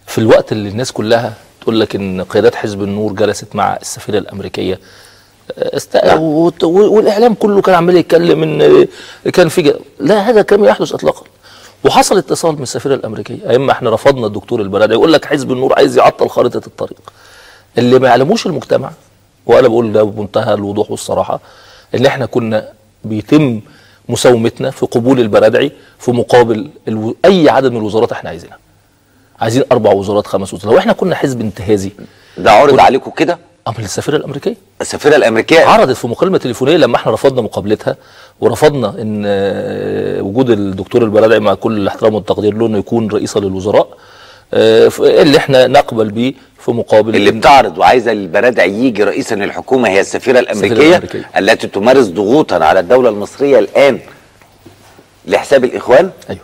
في الوقت اللي الناس كلها تقول لك ان قيادات حزب النور جلست مع السفيره الامريكيه است... وت- والاعلام كله كان عمال يتكلم ان كان في ج... لا هذا كان يحدث اطلاقا وحصل اتصال من السفيره الامريكيه ايام ما احنا رفضنا الدكتور البرادعي يقول لك حزب النور عايز يعطل خارطه الطريق اللي ما يعلموش المجتمع وانا بقول ده بمنتهى الوضوح والصراحه ان احنا كنا بيتم مساومتنا في قبول البرادعي في مقابل الو... اي عدد من الوزارات احنا عايزينها عايزين اربع وزارات خمس وزارات لو احنا كنا حزب انتهازي ده عرض كل- عليكم كده امر السفيره الامريكيه السفيره الامريكيه عرضت في مكالمه تليفونيه لما احنا رفضنا مقابلتها ورفضنا ان آه، وجود الدكتور البرادعي مع كل الاحترام والتقدير له انه يكون رئيسا للوزراء آه، ف- اللي احنا نقبل بيه في مقابل اللي إن- بتعرض وعايزه البرادعي يجي رئيسا للحكومه هي السفيره الامريكيه, الأمريكية. التي تمارس ضغوطا على الدوله المصريه الان لحساب الاخوان ايوه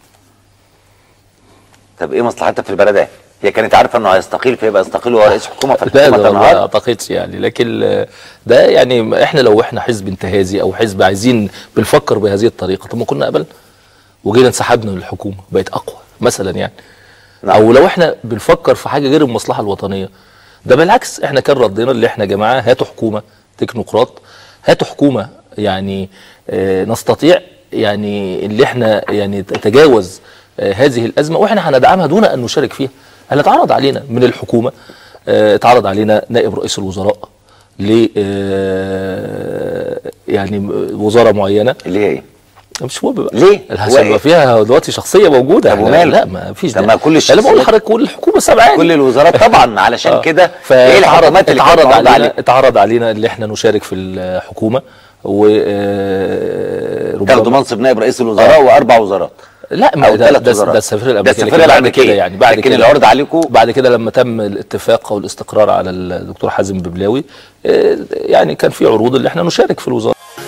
طب ايه مصلحتها في البرادعي هي كانت عارفه انه هيستقيل فيبقى يستقيل وهو رئيس حكومه لا فالحكومه ده ما تنهار اعتقدش يعني لكن آه، ده يعني احنا لو احنا حزب انتهازي او حزب عايزين بنفكر بهذه الطريقه طب ما كنا قبلنا وجينا انسحبنا من الحكومه بقت اقوى مثلا يعني نعم. او لو احنا بنفكر في حاجه غير المصلحه الوطنيه ده بالعكس احنا كان ردنا اللي احنا يا جماعه هاتوا حكومه تكنوقراط هاتوا حكومه يعني آه نستطيع يعني اللي احنا يعني تتجاوز آه هذه الازمه واحنا هندعمها دون ان نشارك فيها احنا اتعرض علينا من الحكومه آه اتعرض علينا نائب رئيس الوزراء ل آه يعني وزاره معينه اللي هي ايه مش مهم بقى ليه؟ هو عشان إيه؟ يبقى فيها دلوقتي شخصيه موجوده طب إحنا- وماله؟ لا ما فيش طب ده. ما كل انا بقول الشخصيات- لحضرتك كل الحكومه سبعان كل الوزارات طبعا علشان كده ايه فاتعرض الحكومات اللي كانت اتعرض معروضة علينا عليك اتعرض علينا اللي احنا نشارك في الحكومه و آه، ربما- تاخدوا منصب نائب رئيس الوزراء واربع وزارات لا ما أو ده, ثلاث ده, وزارات. ده السفيره ده الامريكيه السفيرة لكن بعد الأمريكية. كده يعني بعد لكن كده اللي عرض عليكم- بعد كده لما تم الاتفاق او الاستقرار على الدكتور حازم ببلاوي آه، يعني كان في عروض اللي احنا نشارك في الوزاره